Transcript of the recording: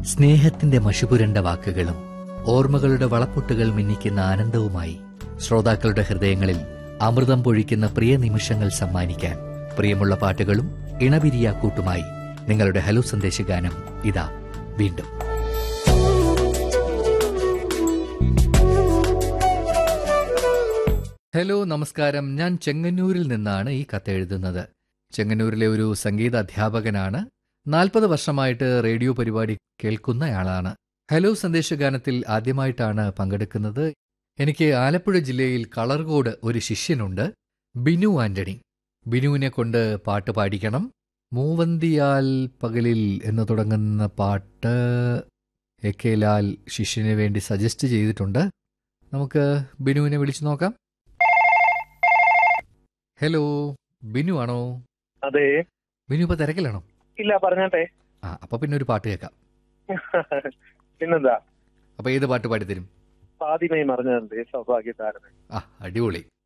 സ്നേഹത്തിന്റെ മഷുപുരണ്ട വാക്കുകളും ഓർമ്മകളുടെ വളപ്പൊട്ടുകൾ മിന്നിക്കുന്ന ആനന്ദവുമായി ശ്രോതാക്കളുടെ ഹൃദയങ്ങളിൽ അമൃതം പൊഴിക്കുന്ന പ്രിയ നിമിഷങ്ങൾ സമ്മാനിക്കാൻ പ്രിയമുള്ള പാട്ടുകളും ഇണപിരിയാക്കൂട്ടുമായി നിങ്ങളുടെ ഹലോ സന്ദേശഗാനം ഇതാ വീണ്ടും ഹലോ നമസ്കാരം ഞാൻ ചെങ്ങന്നൂരിൽ നിന്നാണ് ഈ കത്ത് എഴുതുന്നത് ചെങ്ങന്നൂരിലെ ഒരു സംഗീത അധ്യാപകനാണ് നാൽപ്പത് വർഷമായിട്ട് റേഡിയോ പരിപാടി കേൾക്കുന്നയാളാണ് ഹലോ സന്ദേശഗാനത്തിൽ ആദ്യമായിട്ടാണ് പങ്കെടുക്കുന്നത് എനിക്ക് ആലപ്പുഴ ജില്ലയിൽ കളർകോട് ഒരു ശിഷ്യനുണ്ട് ബിനു ആന്റണി ബിനുവിനെ കൊണ്ട് പാട്ട് പാടിക്കണം മൂവന്തിയാൽ പകലിൽ എന്ന് തുടങ്ങുന്ന പാട്ട് എ കെ ലാൽ ശിഷ്യന് വേണ്ടി സജസ്റ്റ് ചെയ്തിട്ടുണ്ട് നമുക്ക് ബിനുവിനെ വിളിച്ചു നോക്കാം ഹലോ ബിനു ആണോ അതെ ബിനു ഇപ്പൊ തിരക്കിലാണോ ഇല്ല പറഞ്ഞാട്ടെ ആ അപ്പൊ പിന്നെ ഒരു പാട്ട് കേൾക്കാം പിന്നെന്താ അപ്പൊ ഏത് പാട്ട് പാടിത്തരും ഫാതിമയും അറിഞ്ഞത് സൗഭാഗ്യതാരൻ ആ അടിപൊളി